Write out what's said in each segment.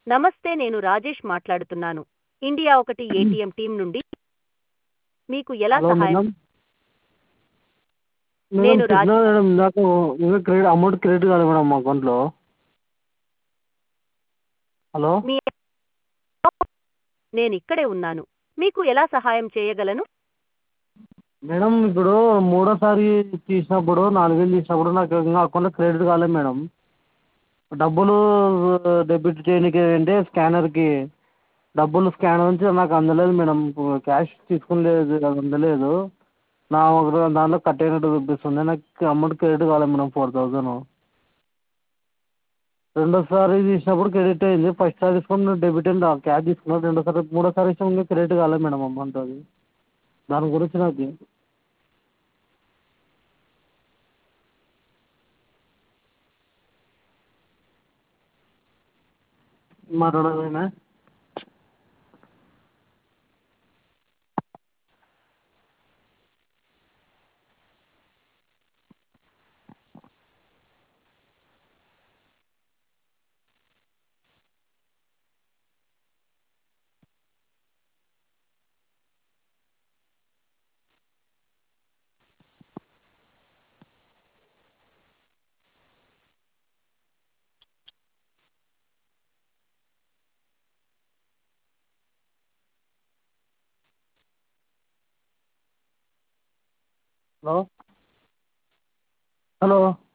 నమస్తే నేను రాజేష్ మాట్లాడుతున్నాను ఇండియా ఒకటి ఏటీఎం టీం నుండి మీకు ఎలా హలో సహాయం మేడం నేను మేడం రాజ్- చెప్పినా మేడం నాకు ఇంకా క్రెడిట్ అమౌంట్ క్రెడిట్ కాలేదు మేడం మా అకౌంట్లో హలో మీ నేను ఇక్కడే ఉన్నాను మీకు ఎలా సహాయం చేయగలను మేడం ఇప్పుడు మూడోసారి తీసినప్పుడు నాలుగు వేలు తీసినప్పుడు నాకు ఇంకా అకౌంట్లో క్రెడిట్ కాలేదు మేడం డబ్బులు డెబిట్ చేయడానికి అంటే స్కానర్కి డబ్బులు స్కానర్ నుంచి నాకు అందలేదు మేడం క్యాష్ తీసుకులేదు అది అందలేదు నా ఒక దాంట్లో కట్ అయినట్టు చూపిస్తుంది నాకు అమౌంట్ క్రెడిట్ కాలేదు మేడం ఫోర్ థౌజండ్ రెండోసారి తీసినప్పుడు క్రెడిట్ అయింది ఫస్ట్ సారి తీసుకున్నప్పుడు డెబిట్ అయింది క్యాష్ తీసుకున్నాను రెండోసారి మూడోసారి ఇచ్చాము ఇంకా క్రెడిట్ కాలేదు మేడం అమౌంట్ అది దాని గురించి నాకు మాట్లాడదేనా హలో హలో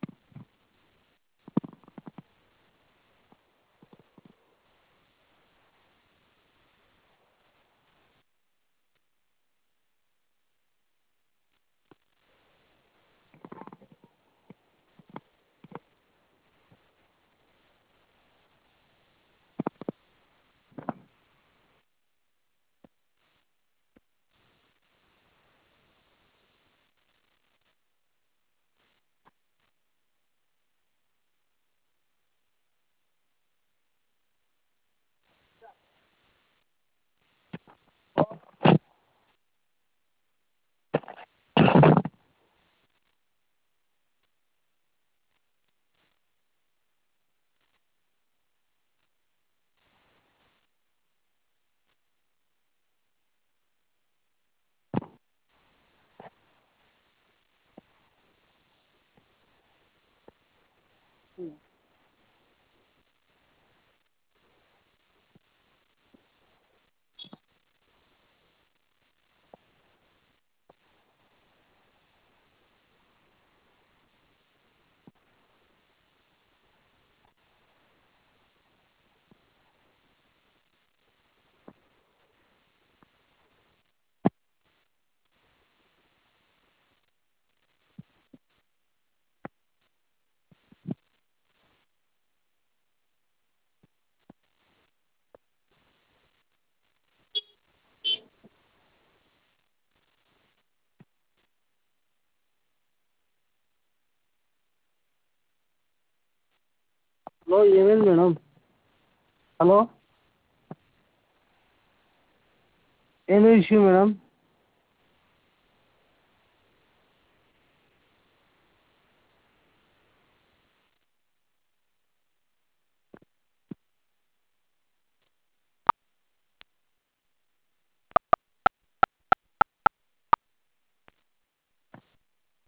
హలో ఏమైంది మేడం హలో ఏమి ఇష్యూ మేడం